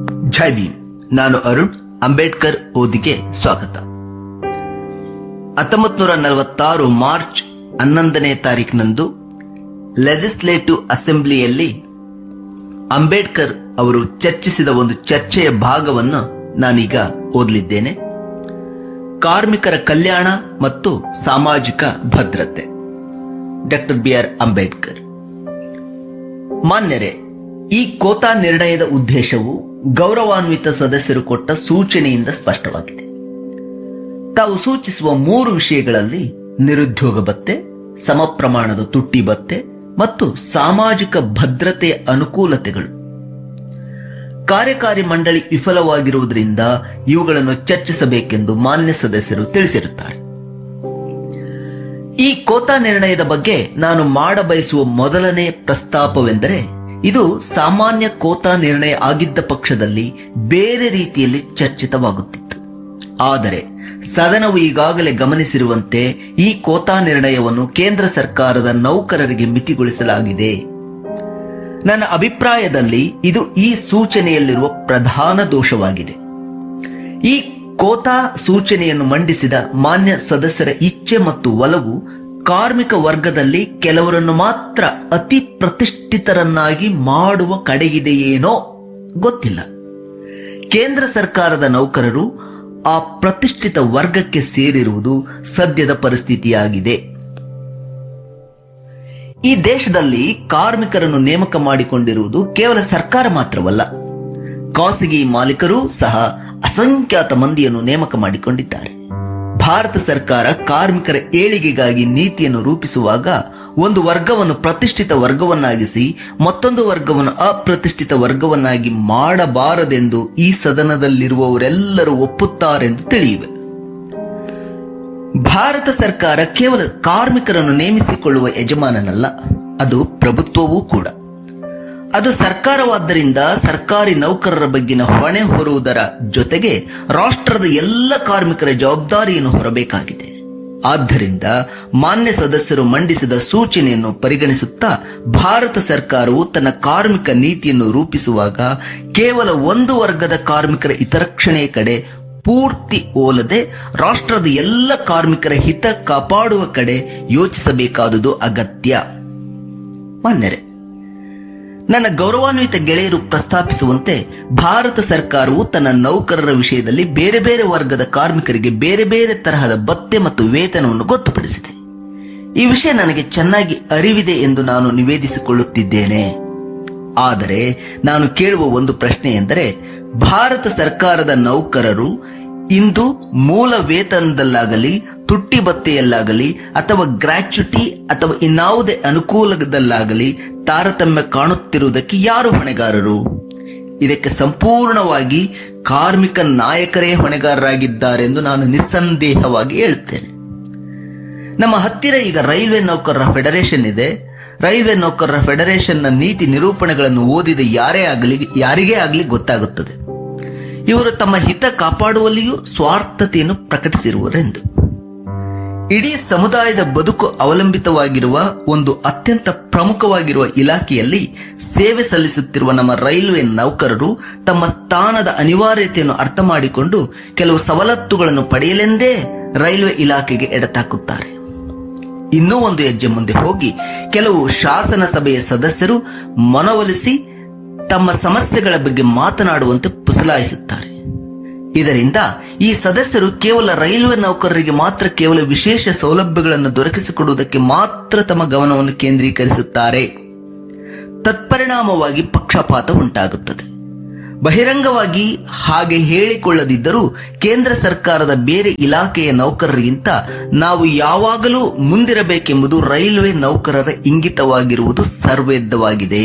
ಜೈ ಭೀಮ್ ನಾನು ಅರುಣ್ ಅಂಬೇಡ್ಕರ್ ಓದಿಗೆ ಸ್ವಾಗತ ಹತ್ತೊಂಬತ್ ನೂರ ನಲವತ್ತಾರು ಮಾರ್ಚ್ ಹನ್ನೊಂದನೇ ತಾರೀಕಿನಂದು ಲೆಜಿಸ್ಲೇಟಿವ್ ಅಸೆಂಬ್ಲಿಯಲ್ಲಿ ಅಂಬೇಡ್ಕರ್ ಅವರು ಚರ್ಚಿಸಿದ ಒಂದು ಚರ್ಚೆಯ ಭಾಗವನ್ನು ನಾನೀಗ ಓದಲಿದ್ದೇನೆ ಕಾರ್ಮಿಕರ ಕಲ್ಯಾಣ ಮತ್ತು ಸಾಮಾಜಿಕ ಭದ್ರತೆ ಡಾಕ್ಟರ್ ಬಿ ಆರ್ ಅಂಬೇಡ್ಕರ್ ಮಾನ್ಯರೇ ಈ ಕೋತಾ ನಿರ್ಣಯದ ಉದ್ದೇಶವು ಗೌರವಾನ್ವಿತ ಸದಸ್ಯರು ಕೊಟ್ಟ ಸೂಚನೆಯಿಂದ ಸ್ಪಷ್ಟವಾಗಿದೆ ತಾವು ಸೂಚಿಸುವ ಮೂರು ವಿಷಯಗಳಲ್ಲಿ ನಿರುದ್ಯೋಗ ಭತ್ಯೆ ಸಮ ಪ್ರಮಾಣದ ತುಟ್ಟಿ ಭತ್ಯೆ ಮತ್ತು ಸಾಮಾಜಿಕ ಭದ್ರತೆಯ ಅನುಕೂಲತೆಗಳು ಕಾರ್ಯಕಾರಿ ಮಂಡಳಿ ವಿಫಲವಾಗಿರುವುದರಿಂದ ಇವುಗಳನ್ನು ಚರ್ಚಿಸಬೇಕೆಂದು ಮಾನ್ಯ ಸದಸ್ಯರು ತಿಳಿಸಿರುತ್ತಾರೆ ಈ ಕೋತಾ ನಿರ್ಣಯದ ಬಗ್ಗೆ ನಾನು ಮಾಡಬಯಸುವ ಮೊದಲನೇ ಪ್ರಸ್ತಾಪವೆಂದರೆ ಇದು ಸಾಮಾನ್ಯ ಕೋತಾ ನಿರ್ಣಯ ಆಗಿದ್ದ ಪಕ್ಷದಲ್ಲಿ ಬೇರೆ ರೀತಿಯಲ್ಲಿ ಚರ್ಚಿತವಾಗುತ್ತಿತ್ತು ಆದರೆ ಸದನವು ಈಗಾಗಲೇ ಗಮನಿಸಿರುವಂತೆ ಈ ಕೋತಾ ನಿರ್ಣಯವನ್ನು ಕೇಂದ್ರ ಸರ್ಕಾರದ ನೌಕರರಿಗೆ ಮಿತಿಗೊಳಿಸಲಾಗಿದೆ ನನ್ನ ಅಭಿಪ್ರಾಯದಲ್ಲಿ ಇದು ಈ ಸೂಚನೆಯಲ್ಲಿರುವ ಪ್ರಧಾನ ದೋಷವಾಗಿದೆ ಈ ಕೋತಾ ಸೂಚನೆಯನ್ನು ಮಂಡಿಸಿದ ಮಾನ್ಯ ಸದಸ್ಯರ ಇಚ್ಛೆ ಮತ್ತು ಒಲವು ಕಾರ್ಮಿಕ ವರ್ಗದಲ್ಲಿ ಕೆಲವರನ್ನು ಮಾತ್ರ ಅತಿ ಪ್ರತಿಷ್ಠಿತರನ್ನಾಗಿ ಮಾಡುವ ಕಡೆಗಿದೆಯೇನೋ ಗೊತ್ತಿಲ್ಲ ಕೇಂದ್ರ ಸರ್ಕಾರದ ನೌಕರರು ಆ ಪ್ರತಿಷ್ಠಿತ ವರ್ಗಕ್ಕೆ ಸೇರಿರುವುದು ಸದ್ಯದ ಪರಿಸ್ಥಿತಿಯಾಗಿದೆ ಈ ದೇಶದಲ್ಲಿ ಕಾರ್ಮಿಕರನ್ನು ನೇಮಕ ಮಾಡಿಕೊಂಡಿರುವುದು ಕೇವಲ ಸರ್ಕಾರ ಮಾತ್ರವಲ್ಲ ಖಾಸಗಿ ಮಾಲೀಕರು ಸಹ ಅಸಂಖ್ಯಾತ ಮಂದಿಯನ್ನು ನೇಮಕ ಮಾಡಿಕೊಂಡಿದ್ದಾರೆ ಭಾರತ ಸರ್ಕಾರ ಕಾರ್ಮಿಕರ ಏಳಿಗೆಗಾಗಿ ನೀತಿಯನ್ನು ರೂಪಿಸುವಾಗ ಒಂದು ವರ್ಗವನ್ನು ಪ್ರತಿಷ್ಠಿತ ವರ್ಗವನ್ನಾಗಿಸಿ ಮತ್ತೊಂದು ವರ್ಗವನ್ನು ಅಪ್ರತಿಷ್ಠಿತ ವರ್ಗವನ್ನಾಗಿ ಮಾಡಬಾರದೆಂದು ಈ ಸದನದಲ್ಲಿರುವವರೆಲ್ಲರೂ ಒಪ್ಪುತ್ತಾರೆಂದು ತಿಳಿಯುವೆ ಭಾರತ ಸರ್ಕಾರ ಕೇವಲ ಕಾರ್ಮಿಕರನ್ನು ನೇಮಿಸಿಕೊಳ್ಳುವ ಯಜಮಾನನಲ್ಲ ಅದು ಪ್ರಭುತ್ವವೂ ಕೂಡ ಅದು ಸರ್ಕಾರವಾದ್ದರಿಂದ ಸರ್ಕಾರಿ ನೌಕರರ ಬಗ್ಗಿನ ಹೊಣೆ ಹೊರುವುದರ ಜೊತೆಗೆ ರಾಷ್ಟ್ರದ ಎಲ್ಲ ಕಾರ್ಮಿಕರ ಜವಾಬ್ದಾರಿಯನ್ನು ಹೊರಬೇಕಾಗಿದೆ ಆದ್ದರಿಂದ ಮಾನ್ಯ ಸದಸ್ಯರು ಮಂಡಿಸಿದ ಸೂಚನೆಯನ್ನು ಪರಿಗಣಿಸುತ್ತಾ ಭಾರತ ಸರ್ಕಾರವು ತನ್ನ ಕಾರ್ಮಿಕ ನೀತಿಯನ್ನು ರೂಪಿಸುವಾಗ ಕೇವಲ ಒಂದು ವರ್ಗದ ಕಾರ್ಮಿಕರ ಹಿತರಕ್ಷಣೆಯ ಕಡೆ ಪೂರ್ತಿ ಓಲದೆ ರಾಷ್ಟ್ರದ ಎಲ್ಲ ಕಾರ್ಮಿಕರ ಹಿತ ಕಾಪಾಡುವ ಕಡೆ ಯೋಚಿಸಬೇಕಾದುದು ಅಗತ್ಯ ಮಾನ್ಯರೇ ನನ್ನ ಗೌರವಾನ್ವಿತ ಗೆಳೆಯರು ಪ್ರಸ್ತಾಪಿಸುವಂತೆ ಭಾರತ ಸರ್ಕಾರವು ತನ್ನ ನೌಕರರ ವಿಷಯದಲ್ಲಿ ಬೇರೆ ಬೇರೆ ವರ್ಗದ ಕಾರ್ಮಿಕರಿಗೆ ಬೇರೆ ಬೇರೆ ತರಹದ ಭತ್ಯೆ ಮತ್ತು ವೇತನವನ್ನು ಗೊತ್ತುಪಡಿಸಿದೆ ಈ ವಿಷಯ ನನಗೆ ಚೆನ್ನಾಗಿ ಅರಿವಿದೆ ಎಂದು ನಾನು ನಿವೇದಿಸಿಕೊಳ್ಳುತ್ತಿದ್ದೇನೆ ಆದರೆ ನಾನು ಕೇಳುವ ಒಂದು ಪ್ರಶ್ನೆ ಎಂದರೆ ಭಾರತ ಸರ್ಕಾರದ ನೌಕರರು ಇಂದು ಮೂಲ ವೇತನದಲ್ಲಾಗಲಿ ತುಟ್ಟಿ ಭತ್ಯೆಯಲ್ಲಾಗಲಿ ಅಥವಾ ಗ್ರಾಚ್ಯುಟಿ ಅಥವಾ ಇನ್ನಾವುದೇ ಅನುಕೂಲದಲ್ಲಾಗಲಿ ತಾರತಮ್ಯ ಕಾಣುತ್ತಿರುವುದಕ್ಕೆ ಯಾರು ಹೊಣೆಗಾರರು ಇದಕ್ಕೆ ಸಂಪೂರ್ಣವಾಗಿ ಕಾರ್ಮಿಕ ನಾಯಕರೇ ಹೊಣೆಗಾರರಾಗಿದ್ದಾರೆಂದು ನಾನು ನಿಸ್ಸಂದೇಹವಾಗಿ ಹೇಳುತ್ತೇನೆ ನಮ್ಮ ಹತ್ತಿರ ಈಗ ರೈಲ್ವೆ ನೌಕರರ ಫೆಡರೇಷನ್ ಇದೆ ರೈಲ್ವೆ ನೌಕರರ ಫೆಡರೇಷನ್ನ ನೀತಿ ನಿರೂಪಣೆಗಳನ್ನು ಓದಿದ ಯಾರೇ ಆಗಲಿ ಯಾರಿಗೇ ಆಗಲಿ ಗೊತ್ತಾಗುತ್ತದೆ ಇವರು ತಮ್ಮ ಹಿತ ಕಾಪಾಡುವಲ್ಲಿಯೂ ಸ್ವಾರ್ಥತೆಯನ್ನು ಪ್ರಕಟಿಸಿರುವರೆಂದು ಇಡೀ ಸಮುದಾಯದ ಬದುಕು ಅವಲಂಬಿತವಾಗಿರುವ ಒಂದು ಅತ್ಯಂತ ಪ್ರಮುಖವಾಗಿರುವ ಇಲಾಖೆಯಲ್ಲಿ ಸೇವೆ ಸಲ್ಲಿಸುತ್ತಿರುವ ನಮ್ಮ ರೈಲ್ವೆ ನೌಕರರು ತಮ್ಮ ಸ್ಥಾನದ ಅನಿವಾರ್ಯತೆಯನ್ನು ಅರ್ಥ ಮಾಡಿಕೊಂಡು ಕೆಲವು ಸವಲತ್ತುಗಳನ್ನು ಪಡೆಯಲೆಂದೇ ರೈಲ್ವೆ ಇಲಾಖೆಗೆ ಎಡತಾಕುತ್ತಾರೆ ಇನ್ನೂ ಒಂದು ಹೆಜ್ಜೆ ಮುಂದೆ ಹೋಗಿ ಕೆಲವು ಶಾಸನ ಸಭೆಯ ಸದಸ್ಯರು ಮನವೊಲಿಸಿ ತಮ್ಮ ಸಮಸ್ಯೆಗಳ ಬಗ್ಗೆ ಮಾತನಾಡುವಂತೆ ಪುಸಲಾಯಿಸುತ್ತಾರೆ ಇದರಿಂದ ಈ ಸದಸ್ಯರು ಕೇವಲ ರೈಲ್ವೆ ನೌಕರರಿಗೆ ಮಾತ್ರ ಕೇವಲ ವಿಶೇಷ ಸೌಲಭ್ಯಗಳನ್ನು ದೊರಕಿಸಿಕೊಡುವುದಕ್ಕೆ ಮಾತ್ರ ತಮ್ಮ ಗಮನವನ್ನು ಕೇಂದ್ರೀಕರಿಸುತ್ತಾರೆ ತತ್ಪರಿಣಾಮವಾಗಿ ಪಕ್ಷಪಾತ ಉಂಟಾಗುತ್ತದೆ ಬಹಿರಂಗವಾಗಿ ಹಾಗೆ ಹೇಳಿಕೊಳ್ಳದಿದ್ದರೂ ಕೇಂದ್ರ ಸರ್ಕಾರದ ಬೇರೆ ಇಲಾಖೆಯ ನೌಕರರಿಗಿಂತ ನಾವು ಯಾವಾಗಲೂ ಮುಂದಿರಬೇಕೆಂಬುದು ರೈಲ್ವೆ ನೌಕರರ ಇಂಗಿತವಾಗಿರುವುದು ಸರ್ವೇದ್ಯವಾಗಿದೆ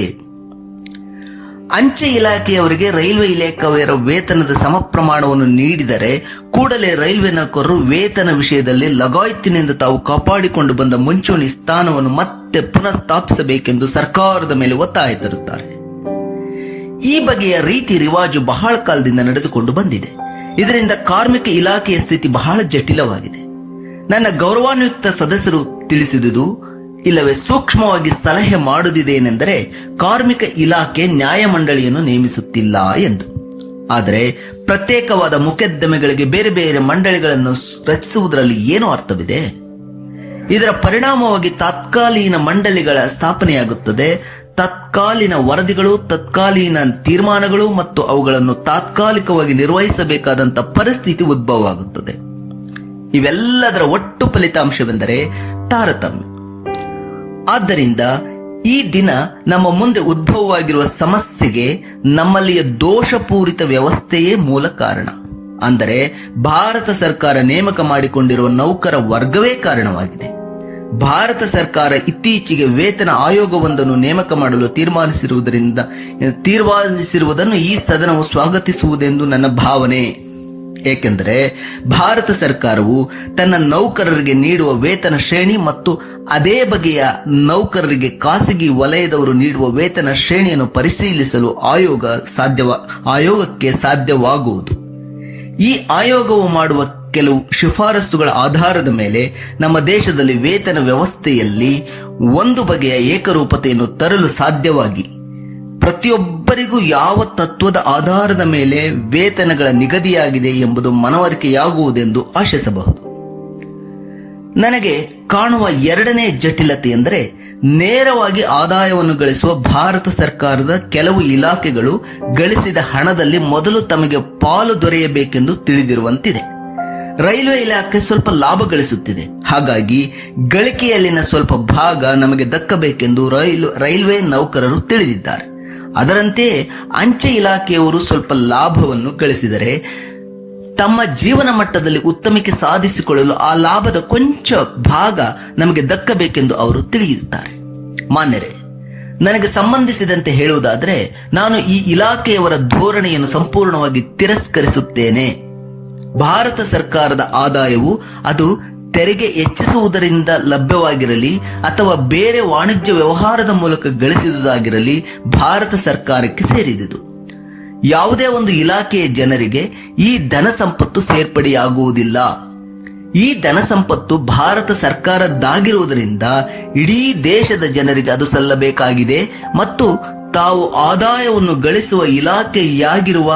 ಅಂಚೆ ಇಲಾಖೆಯವರಿಗೆ ರೈಲ್ವೆ ಇಲಾಖೆಯವರ ವೇತನದ ಸಮ ಪ್ರಮಾಣವನ್ನು ನೀಡಿದರೆ ಕೂಡಲೇ ರೈಲ್ವೆ ನೌಕರರು ವೇತನ ವಿಷಯದಲ್ಲಿ ಲಗಾಯತ್ತಿನಿಂದ ತಾವು ಕಾಪಾಡಿಕೊಂಡು ಬಂದ ಮುಂಚೂಣಿ ಸ್ಥಾನವನ್ನು ಮತ್ತೆ ಪುನಃ ಸ್ಥಾಪಿಸಬೇಕೆಂದು ಸರ್ಕಾರದ ಮೇಲೆ ಒತ್ತಾಯ ತರುತ್ತಾರೆ ಈ ಬಗೆಯ ರೀತಿ ರಿವಾಜು ಬಹಳ ಕಾಲದಿಂದ ನಡೆದುಕೊಂಡು ಬಂದಿದೆ ಇದರಿಂದ ಕಾರ್ಮಿಕ ಇಲಾಖೆಯ ಸ್ಥಿತಿ ಬಹಳ ಜಟಿಲವಾಗಿದೆ ನನ್ನ ಗೌರವಾನ್ವಿತ ಸದಸ್ಯರು ತಿಳಿಸಿದುದು ಇಲ್ಲವೇ ಸೂಕ್ಷ್ಮವಾಗಿ ಸಲಹೆ ಮಾಡುವುದೇನೆಂದರೆ ಕಾರ್ಮಿಕ ಇಲಾಖೆ ನ್ಯಾಯಮಂಡಳಿಯನ್ನು ನೇಮಿಸುತ್ತಿಲ್ಲ ಎಂದು ಆದರೆ ಪ್ರತ್ಯೇಕವಾದ ಮೊಕದ್ದಮೆಗಳಿಗೆ ಬೇರೆ ಬೇರೆ ಮಂಡಳಿಗಳನ್ನು ರಚಿಸುವುದರಲ್ಲಿ ಏನು ಅರ್ಥವಿದೆ ಇದರ ಪರಿಣಾಮವಾಗಿ ತಾತ್ಕಾಲೀನ ಮಂಡಳಿಗಳ ಸ್ಥಾಪನೆಯಾಗುತ್ತದೆ ತತ್ಕಾಲೀನ ವರದಿಗಳು ತತ್ಕಾಲೀನ ತೀರ್ಮಾನಗಳು ಮತ್ತು ಅವುಗಳನ್ನು ತಾತ್ಕಾಲಿಕವಾಗಿ ನಿರ್ವಹಿಸಬೇಕಾದಂತ ಪರಿಸ್ಥಿತಿ ಉದ್ಭವ ಆಗುತ್ತದೆ ಇವೆಲ್ಲದರ ಒಟ್ಟು ಫಲಿತಾಂಶವೆಂದರೆ ತಾರತಮ್ಯ ಆದ್ದರಿಂದ ಈ ದಿನ ನಮ್ಮ ಮುಂದೆ ಉದ್ಭವವಾಗಿರುವ ಸಮಸ್ಯೆಗೆ ನಮ್ಮಲ್ಲಿಯ ದೋಷಪೂರಿತ ವ್ಯವಸ್ಥೆಯೇ ಮೂಲ ಕಾರಣ ಅಂದರೆ ಭಾರತ ಸರ್ಕಾರ ನೇಮಕ ಮಾಡಿಕೊಂಡಿರುವ ನೌಕರ ವರ್ಗವೇ ಕಾರಣವಾಗಿದೆ ಭಾರತ ಸರ್ಕಾರ ಇತ್ತೀಚೆಗೆ ವೇತನ ಆಯೋಗವೊಂದನ್ನು ನೇಮಕ ಮಾಡಲು ತೀರ್ಮಾನಿಸಿರುವುದರಿಂದ ತೀರ್ಮಾನಿಸಿರುವುದನ್ನು ಈ ಸದನವು ಸ್ವಾಗತಿಸುವುದೆಂದು ನನ್ನ ಭಾವನೆ ಏಕೆಂದರೆ ಭಾರತ ಸರ್ಕಾರವು ತನ್ನ ನೌಕರರಿಗೆ ನೀಡುವ ವೇತನ ಶ್ರೇಣಿ ಮತ್ತು ಅದೇ ಬಗೆಯ ನೌಕರರಿಗೆ ಖಾಸಗಿ ವಲಯದವರು ನೀಡುವ ವೇತನ ಶ್ರೇಣಿಯನ್ನು ಪರಿಶೀಲಿಸಲು ಆಯೋಗ ಸಾಧ್ಯವ ಆಯೋಗಕ್ಕೆ ಸಾಧ್ಯವಾಗುವುದು ಈ ಆಯೋಗವು ಮಾಡುವ ಕೆಲವು ಶಿಫಾರಸುಗಳ ಆಧಾರದ ಮೇಲೆ ನಮ್ಮ ದೇಶದಲ್ಲಿ ವೇತನ ವ್ಯವಸ್ಥೆಯಲ್ಲಿ ಒಂದು ಬಗೆಯ ಏಕರೂಪತೆಯನ್ನು ತರಲು ಸಾಧ್ಯವಾಗಿ ಪ್ರತಿಯೊಬ್ಬರಿಗೂ ಯಾವ ತತ್ವದ ಆಧಾರದ ಮೇಲೆ ವೇತನಗಳ ನಿಗದಿಯಾಗಿದೆ ಎಂಬುದು ಮನವರಿಕೆಯಾಗುವುದೆಂದು ಆಶಿಸಬಹುದು ನನಗೆ ಕಾಣುವ ಎರಡನೇ ಜಟಿಲತೆ ಎಂದರೆ ನೇರವಾಗಿ ಆದಾಯವನ್ನು ಗಳಿಸುವ ಭಾರತ ಸರ್ಕಾರದ ಕೆಲವು ಇಲಾಖೆಗಳು ಗಳಿಸಿದ ಹಣದಲ್ಲಿ ಮೊದಲು ತಮಗೆ ಪಾಲು ದೊರೆಯಬೇಕೆಂದು ತಿಳಿದಿರುವಂತಿದೆ ರೈಲ್ವೆ ಇಲಾಖೆ ಸ್ವಲ್ಪ ಲಾಭ ಗಳಿಸುತ್ತಿದೆ ಹಾಗಾಗಿ ಗಳಿಕೆಯಲ್ಲಿನ ಸ್ವಲ್ಪ ಭಾಗ ನಮಗೆ ದಕ್ಕಬೇಕೆಂದು ರೈಲು ರೈಲ್ವೆ ನೌಕರರು ತಿಳಿದಿದ್ದಾರೆ ಅದರಂತೆಯೇ ಅಂಚೆ ಇಲಾಖೆಯವರು ಸ್ವಲ್ಪ ಲಾಭವನ್ನು ಗಳಿಸಿದರೆ ತಮ್ಮ ಜೀವನ ಮಟ್ಟದಲ್ಲಿ ಉತ್ತಮಿಕೆ ಸಾಧಿಸಿಕೊಳ್ಳಲು ಆ ಲಾಭದ ಕೊಂಚ ಭಾಗ ನಮಗೆ ದಕ್ಕಬೇಕೆಂದು ಅವರು ತಿಳಿಯುತ್ತಾರೆ ಮಾನ್ಯರೇ ನನಗೆ ಸಂಬಂಧಿಸಿದಂತೆ ಹೇಳುವುದಾದರೆ ನಾನು ಈ ಇಲಾಖೆಯವರ ಧೋರಣೆಯನ್ನು ಸಂಪೂರ್ಣವಾಗಿ ತಿರಸ್ಕರಿಸುತ್ತೇನೆ ಭಾರತ ಸರ್ಕಾರದ ಆದಾಯವು ಅದು ತೆರಿಗೆ ಹೆಚ್ಚಿಸುವುದರಿಂದ ಲಭ್ಯವಾಗಿರಲಿ ಅಥವಾ ಬೇರೆ ವಾಣಿಜ್ಯ ವ್ಯವಹಾರದ ಮೂಲಕ ಗಳಿಸಿದುದಾಗಿರಲಿ ಭಾರತ ಸರ್ಕಾರಕ್ಕೆ ಸೇರಿದುದು ಯಾವುದೇ ಒಂದು ಇಲಾಖೆಯ ಜನರಿಗೆ ಈ ಧನ ಸಂಪತ್ತು ಸೇರ್ಪಡೆಯಾಗುವುದಿಲ್ಲ ಈ ಧನ ಸಂಪತ್ತು ಭಾರತ ಸರ್ಕಾರದ್ದಾಗಿರುವುದರಿಂದ ಇಡೀ ದೇಶದ ಜನರಿಗೆ ಅದು ಸಲ್ಲಬೇಕಾಗಿದೆ ಮತ್ತು ತಾವು ಆದಾಯವನ್ನು ಗಳಿಸುವ ಇಲಾಖೆಯಾಗಿರುವ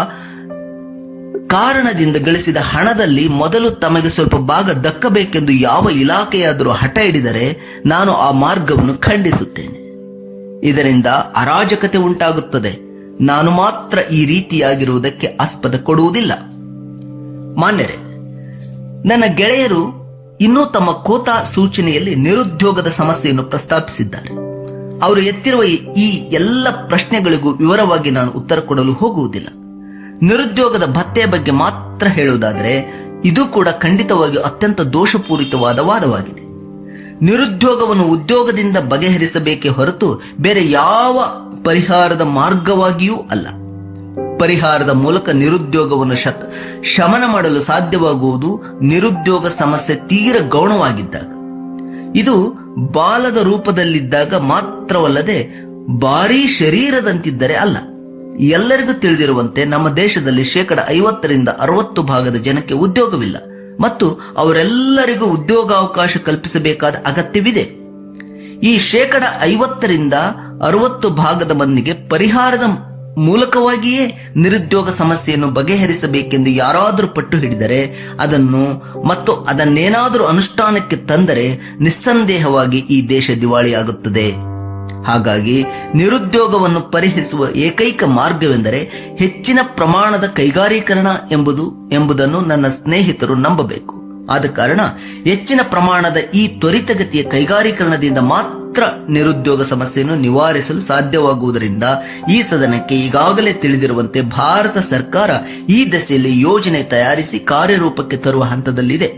ಕಾರಣದಿಂದ ಗಳಿಸಿದ ಹಣದಲ್ಲಿ ಮೊದಲು ತಮಗೆ ಸ್ವಲ್ಪ ಭಾಗ ದಕ್ಕಬೇಕೆಂದು ಯಾವ ಇಲಾಖೆಯಾದರೂ ಹಠ ಹಿಡಿದರೆ ನಾನು ಆ ಮಾರ್ಗವನ್ನು ಖಂಡಿಸುತ್ತೇನೆ ಇದರಿಂದ ಅರಾಜಕತೆ ಉಂಟಾಗುತ್ತದೆ ನಾನು ಮಾತ್ರ ಈ ರೀತಿಯಾಗಿರುವುದಕ್ಕೆ ಆಸ್ಪದ ಕೊಡುವುದಿಲ್ಲ ಮಾನ್ಯರೇ ನನ್ನ ಗೆಳೆಯರು ಇನ್ನೂ ತಮ್ಮ ಕೋತಾ ಸೂಚನೆಯಲ್ಲಿ ನಿರುದ್ಯೋಗದ ಸಮಸ್ಯೆಯನ್ನು ಪ್ರಸ್ತಾಪಿಸಿದ್ದಾರೆ ಅವರು ಎತ್ತಿರುವ ಈ- ಈ ಎಲ್ಲ ಪ್ರಶ್ನೆಗಳಿಗೂ ವಿವರವಾಗಿ ನಾನು ಉತ್ತರ ಕೊಡಲು ಹೋಗುವುದಿಲ್ಲ ನಿರುದ್ಯೋಗದ ಭತ್ಯೆಯ ಬಗ್ಗೆ ಮಾತ್ರ ಹೇಳುವುದಾದರೆ ಇದು ಕೂಡ ಖಂಡಿತವಾಗಿ ಅತ್ಯಂತ ದೋಷಪೂರಿತವಾದ ವಾದವಾಗಿದೆ ನಿರುದ್ಯೋಗವನ್ನು ಉದ್ಯೋಗದಿಂದ ಬಗೆಹರಿಸಬೇಕೇ ಹೊರತು ಬೇರೆ ಯಾವ ಪರಿಹಾರದ ಮಾರ್ಗವಾಗಿಯೂ ಅಲ್ಲ ಪರಿಹಾರದ ಮೂಲಕ ನಿರುದ್ಯೋಗವನ್ನು ಶತ ಶಮನ ಮಾಡಲು ಸಾಧ್ಯವಾಗುವುದು ನಿರುದ್ಯೋಗ ಸಮಸ್ಯೆ ತೀರ ಗೌಣವಾಗಿದ್ದಾಗ ಇದು ಬಾಲದ ರೂಪದಲ್ಲಿದ್ದಾಗ ಮಾತ್ರವಲ್ಲದೆ ಭಾರೀ ಶರೀರದಂತಿದ್ದರೆ ಅಲ್ಲ ಎಲ್ಲರಿಗೂ ತಿಳಿದಿರುವಂತೆ ನಮ್ಮ ದೇಶದಲ್ಲಿ ಶೇಕಡ ಐವತ್ತರಿಂದ ಅರವತ್ತು ಭಾಗದ ಜನಕ್ಕೆ ಉದ್ಯೋಗವಿಲ್ಲ ಮತ್ತು ಅವರೆಲ್ಲರಿಗೂ ಉದ್ಯೋಗಾವಕಾಶ ಕಲ್ಪಿಸಬೇಕಾದ ಅಗತ್ಯವಿದೆ ಈ ಶೇಕಡ ಐವತ್ತರಿಂದ ಅರವತ್ತು ಭಾಗದ ಮಂದಿಗೆ ಪರಿಹಾರದ ಮೂಲಕವಾಗಿಯೇ ನಿರುದ್ಯೋಗ ಸಮಸ್ಯೆಯನ್ನು ಬಗೆಹರಿಸಬೇಕೆಂದು ಯಾರಾದರೂ ಪಟ್ಟು ಹಿಡಿದರೆ ಅದನ್ನು ಮತ್ತು ಅದನ್ನೇನಾದರೂ ಅನುಷ್ಠಾನಕ್ಕೆ ತಂದರೆ ನಿಸ್ಸಂದೇಹವಾಗಿ ಈ ದೇಶ ದಿವಾಳಿಯಾಗುತ್ತದೆ ಹಾಗಾಗಿ ನಿರುದ್ಯೋಗವನ್ನು ಪರಿಹರಿಸುವ ಏಕೈಕ ಮಾರ್ಗವೆಂದರೆ ಹೆಚ್ಚಿನ ಪ್ರಮಾಣದ ಕೈಗಾರೀಕರಣ ಎಂಬುದು ಎಂಬುದನ್ನು ನನ್ನ ಸ್ನೇಹಿತರು ನಂಬಬೇಕು ಆದ ಕಾರಣ ಹೆಚ್ಚಿನ ಪ್ರಮಾಣದ ಈ ತ್ವರಿತಗತಿಯ ಕೈಗಾರೀಕರಣದಿಂದ ಮಾತ್ರ ನಿರುದ್ಯೋಗ ಸಮಸ್ಯೆಯನ್ನು ನಿವಾರಿಸಲು ಸಾಧ್ಯವಾಗುವುದರಿಂದ ಈ ಸದನಕ್ಕೆ ಈಗಾಗಲೇ ತಿಳಿದಿರುವಂತೆ ಭಾರತ ಸರ್ಕಾರ ಈ ದೆಸೆಯಲ್ಲಿ ಯೋಜನೆ ತಯಾರಿಸಿ ಕಾರ್ಯರೂಪಕ್ಕೆ ತರುವ ಹಂತದಲ್ಲಿದೆ